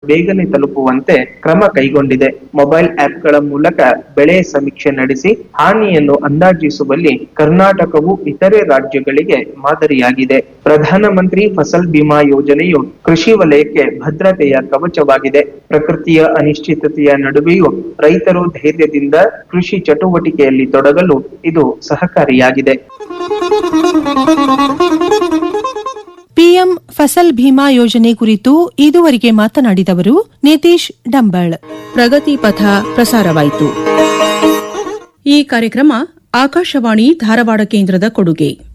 ಬೇಗನೆ ತಲುಪುವಂತೆ ಕ್ರಮ ಕೈಗೊಂಡಿದೆ ಮೊಬೈಲ್ ಆಪ್ಗಳ ಮೂಲಕ ಬೆಳೆ ಸಮೀಕ್ಷೆ ನಡೆಸಿ ಹಾನಿಯನ್ನು ಅಂದಾಜಿಸುವಲ್ಲಿ ಕರ್ನಾಟಕವು ಇತರೆ ರಾಜ್ಯಗಳಿಗೆ ಮಾದರಿಯಾಗಿದೆ ಪ್ರಧಾನಮಂತ್ರಿ ಫಸಲ್ ಬಿಮಾ ಯೋಜನೆಯು ಕೃಷಿ ವಲಯಕ್ಕೆ ಭದ್ರತೆಯ ಕವಚವಾಗಿದೆ ಪ್ರಕೃತಿಯ ಅನಿಶ್ಚಿತತೆಯ ನಡುವೆಯೂ ರೈತರು ಧೈರ್ಯದಿಂದ ಕೃಷಿ ಚಟುವಟಿಕೆಯಲ್ಲಿ ತೊಡಗಲು ಇದು ಸಹಕಾರಿಯಾಗಿದೆ ಪಿಎಂ ಫಸಲ್ ಭೀಮಾ ಯೋಜನೆ ಕುರಿತು ಇದುವರೆಗೆ ಮಾತನಾಡಿದವರು ನಿತೀಶ್ ಡಂಬಳ್ ಪ್ರಗತಿ ಪಥ ಪ್ರಸಾರವಾಯಿತು ಈ ಕಾರ್ಯಕ್ರಮ ಆಕಾಶವಾಣಿ ಧಾರವಾಡ ಕೇಂದ್ರದ ಕೊಡುಗೆ